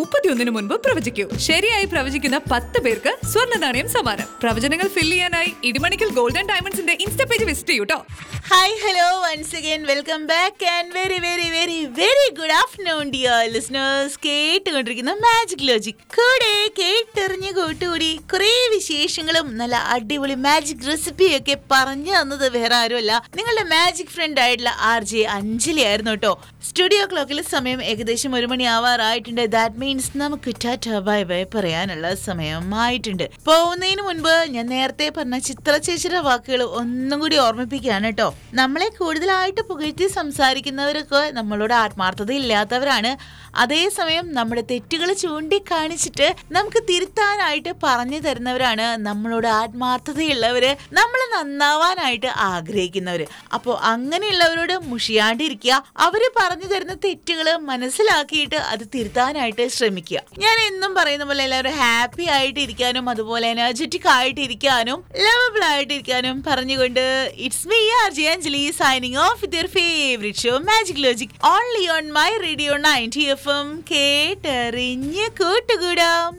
മുപ്പത്തിയൊന്നിന് മുൻപ് പ്രവചിക്കൂ ശരിയായി പ്രവചിക്കുന്ന പത്ത് പേർക്ക് സ്വർണ്ണ നാണയം സമ്മാനം പ്രവചനങ്ങൾ ഫിൽ ചെയ്യാനായി ഇടിമണിക്കൽ ഗോൾഡൻ ഡയമണ്ട്സിന്റെ ഇൻസ്റ്റാ പേജ് വിസിറ്റ് ചെയ്യൂട്ടോ hi hello once again welcome back and very very very very good afternoon dear listeners കേട്ടുകൊണ്ടിരിക്കുന്ന മാജിക് ലോജിക് കൂടെ കേട്ടെറിഞ്ഞ് കൂട്ടുകൂടി കുറേ വിശേഷങ്ങളും നല്ല അടിപൊളി മാജിക് റെസിപ്പിയൊക്കെ പറഞ്ഞു തന്നത് വേറെ ആരുമല്ല നിങ്ങളുടെ മാജിക് ഫ്രണ്ട് ആയിട്ടുള്ള ആർ ജെ അഞ്ജലി ആയിരുന്നു കേട്ടോ സ്റ്റുഡിയോ ക്ലോക്കിൽ സമയം ഏകദേശം ഒരു മണി ആവാറായിട്ടുണ്ട് ദാറ്റ് മീൻസ് നമുക്ക് ടാറ്റ ബൈ ബൈ പറയാനുള്ള സമയമായിട്ടുണ്ട് പോകുന്നതിന് മുൻപ് ഞാൻ നേരത്തെ പറഞ്ഞ ചിത്ര ചേച്ചിയുടെ വാക്കുകൾ ഒന്നും കൂടി ഓർമ്മിപ്പിക്കുകയാണ് കേട്ടോ നമ്മളെ കൂടുതലായിട്ട് പുകഴ്ത്തി സംസാരിക്കുന്നവരൊക്കെ നമ്മളോട് ആത്മാർത്ഥത ഇല്ലാത്തവരാണ് അതേസമയം നമ്മുടെ തെറ്റുകൾ ചൂണ്ടിക്കാണിച്ചിട്ട് നമുക്ക് തിരുത്താനായിട്ട് പറഞ്ഞു തരുന്നവരാണ് നമ്മളോട് ആത്മാർത്ഥതയുള്ളവര് നമ്മൾ നന്നാവാനായിട്ട് ആഗ്രഹിക്കുന്നവര് അപ്പോൾ അങ്ങനെയുള്ളവരോട് മുഷിയാണ്ടിരിക്കുക അവര് പറഞ്ഞു തരുന്ന തെറ്റുകൾ മനസ്സിലാക്കിയിട്ട് അത് തിരുത്താനായിട്ട് ശ്രമിക്കുക ഞാൻ എന്നും പറയുന്ന പോലെ എല്ലാവരും ഹാപ്പി ആയിട്ട് ഇരിക്കാനും അതുപോലെ എനർജറ്റിക് ആയിട്ട് ഇരിക്കാനും ലവബിൾ ആയിട്ട് ഇരിക്കാനും പറഞ്ഞുകൊണ്ട് it's me R J Anjali signing off with your favourite show magic logic only on my radio ninety F M കേട്ടറിഞ്ഞ് കൂട്ടുകൂടാം